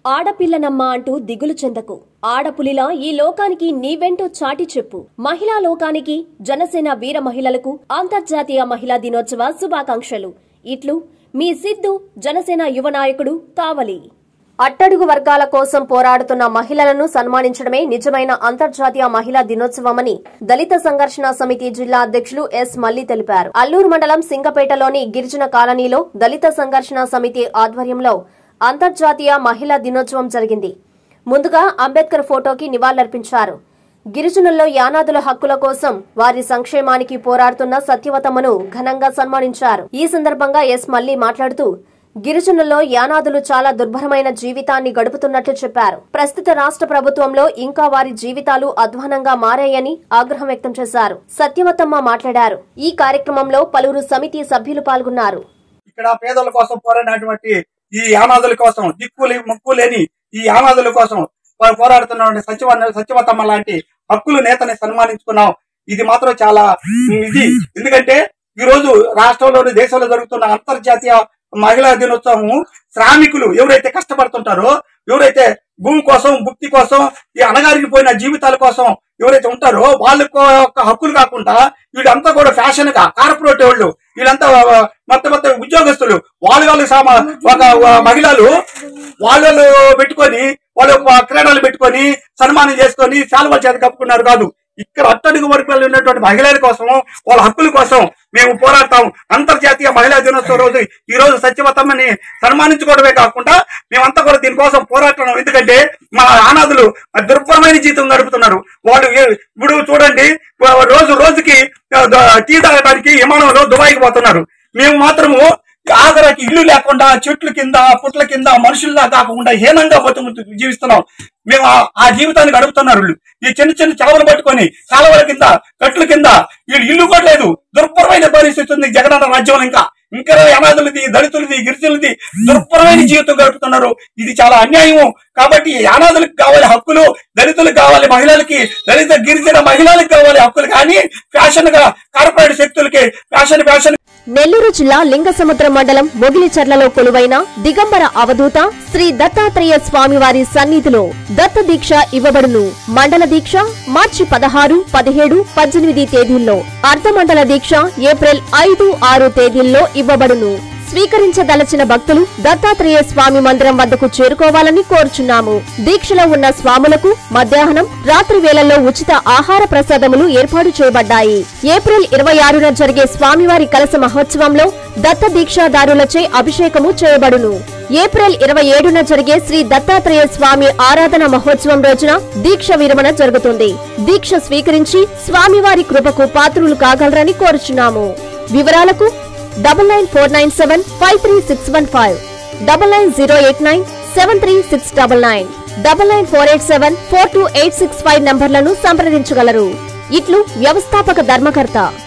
ఆడపిల్లనమ్మా అంటూ దిగులు చెందకు ఆడపులిలా ఈ లోకానికి నీవెంటో చాటి చెప్పు మహిళా లోకానికి జనసేన వీర మహిళలకు అంతర్జాతీయ మహిళా దినోత్సవ శుభాకాంక్షలు ఇట్లు మీ సిద్ధు జనసేన యువ నాయకుడు కావలి అట్టడుగు వర్గాల కోసం పోరాడుతున్న మహిళలను సన్మానించడమే నిజమైన అంతర్జాతీయ మహిళా దినోత్సవమని దళిత సంఘర్షణ సమితి జిల్లా అధ్యక్షులు ఎస్ మల్లి తెలిపారు అల్లూరు మండలం సింగపేటలోని గిరిజన కాలనీలో దళిత సంఘర్షణ సమితి ఆధ్వర్యంలో అంతర్జాతీయ మహిళా దినోత్సవం జరిగింది ముందుగా అంబేద్కర్ ఫోటోకి నివాళులర్పించారు గిరిజనుల్లో యానాదుల హక్కుల కోసం వారి సంక్షేమానికి పోరాడుతున్న సత్యవతమ్మను ఘనంగా సన్మానించారు ఈ సందర్భంగా ఎస్ మల్లి మాట్లాడుతూ గిరిజనుల్లో యానాదులు చాలా దుర్భరమైన జీవితాన్ని గడుపుతున్నట్లు చెప్పారు ప్రస్తుత రాష్ట్ర ప్రభుత్వంలో ఇంకా వారి జీవితాలు అధ్వానంగా మారాయని ఆగ్రహం వ్యక్తం చేశారు సత్యవతమ్మ మాట్లాడారు ఈ కార్యక్రమంలో పలువురు సమితి సభ్యులు పాల్గొన్నారు ఇక్కడ పేదల కోసం పోరాడినటువంటి ఈ యానాదుల కోసం దిక్కులు ముక్కు లేని ఈ యానాదుల కోసం పో- పోరాడుతున్న సచివ సచివతమ్మ లాంటి హక్కులు నేతని సన్మానించుకున్నాం ఇది మాత్రం చాలా ఇది ఎందుకంటే ఈ రోజు రాష్ట్రంలోని దేశంలో జరుగుతున్న అంతర్జాతీయ మహిళా దినోత్సవం శ్రామికులు ఎవరైతే కష్టపడుతుంటారో ఎవరైతే భూమి కోసం భుక్తి కోసం ఈ అణగారికి పోయిన జీవితాల కోసం ఎవరైతే ఉంటారో వాళ్ళ యొక్క హక్కులు కాకుండా వీళ్ళంతా కూడా ఫ్యాషన్ గా కార్పొరేట్ వాళ్ళు వీళ్ళంతా ఆ, మొత్తం మొత్తం ఉద్యోగస్తులు వాళ్ళు వాళ్ళు సామా ఒక ఆ, మహిళలు వాళ్ళు పెట్టుకొని వాళ్ళు ఒక క్రీడలు పెట్టుకొని సన్మానం చేసుకొని శాలువల చేత కప్పుకున్నారు కాదు ఇక్కడ అట్టడుగు వర్గాలు ఉన్నటువంటి మహిళల కోసం వాళ్ళ హక్కుల కోసం మేము పోరాడతాం అంతర్జాతీయ మహిళా దినోత్సవం రోజు ఈ రోజు సత్యవతమ్మని సన్మానించుకోవడమే కాకుండా మేమంతా కూడా దీనికోసం పోరాడుతున్నాం ఎందుకంటే మా ఆనాదులు దుర్భరమైన జీవితం గడుపుతున్నారు వాళ్ళు ఏ- ఇప్పుడు చూడండి వా- రోజు రోజుకి ఆ, ద- టీ తాగడానికి విమానంలో దుబాయ్కి పోతున్నారు మేము మాత్రము ఆఖరికి ఇల్లు లేకుండా చెట్ల కింద పుట్ల కింద మనుషుల్లా కాకుండా హీనంగా బతుకు జీవిస్తున్నాం మేము ఆ- ఆ జీవితాన్ని గడుపుతున్నారు వీళ్ళు ఈ చిన్న చిన్న చావలు పట్టుకొని కాలువల కింద కట్ల కింద వీళ్ళు ఇల్లు కూడా లేదు దుర్భరమైన పరిస్థితి ఉంది జగనన్న రాజ్యంలో ఇంకా ఇంకా అనాథులది దళితులది గిరిజనులది దుర్భరమైన జీవితం గడుపుతున్నారు ఇది చాలా అన్యాయము కాబట్టి ఈ అనాథులకు కావాలి హక్కులు దళితులకు కావాలి మహిళలకి దళిత గిరిజన మహిళలకు కావాలి హక్కులు కానీ ఫ్యాషన్ గా కార్పొరేట్ శక్తులకి ఫ్యాషన్ ఫ్యాషన్ నెల్లూరు జిల్లా లింగసముద్రం మండలం మొగిలిచర్లలో కొలువైన దిగంబర అవధూత శ్రీ దత్తాత్రేయ స్వామివారి సన్నిధిలో దత్త దీక్ష ఇవ్వబడును మండల దీక్ష మార్చి పదహారు పదిహేడు పద్దెనిమిది తేదీల్లో అర్ధమండల దీక్ష ఏప్రిల్ ఐదు ఆరు తేదీల్లో ఇవ్వబడును స్వీకరించదలచిన భక్తులు దత్తాత్రేయ స్వామి మందిరం వద్దకు చేరుకోవాలని కోరుచున్నాము దీక్షలో ఉన్న స్వాములకు మధ్యాహ్నం రాత్రి వేళల్లో ఉచిత ఆహార ప్రసాదములు ఏర్పాటు చేయబడ్డాయి ఏప్రిల్ ఇరవై ఆరున జరిగే స్వామివారి కలస మహోత్సవంలో దత్త దీక్షాదారులచే అభిషేకము చేయబడును ఏప్రిల్ ఇరవై ఏడున జరిగే శ్రీ దత్తాత్రేయ స్వామి ఆరాధన మహోత్సవం రోజున దీక్ష విరమణ జరుగుతుంది దీక్ష స్వీకరించి స్వామివారి కృపకు పాత్రులు కాగలరని కోరుచున్నాము వివరాలకు double nine four nine seven five three six one five double nine zero eight nine seven three six double nine double nine four eight seven four two eight six five నంబర్లను సంప్రదించగలరు ఇట్లు వ్యవస్థాపక ధర్మకర్త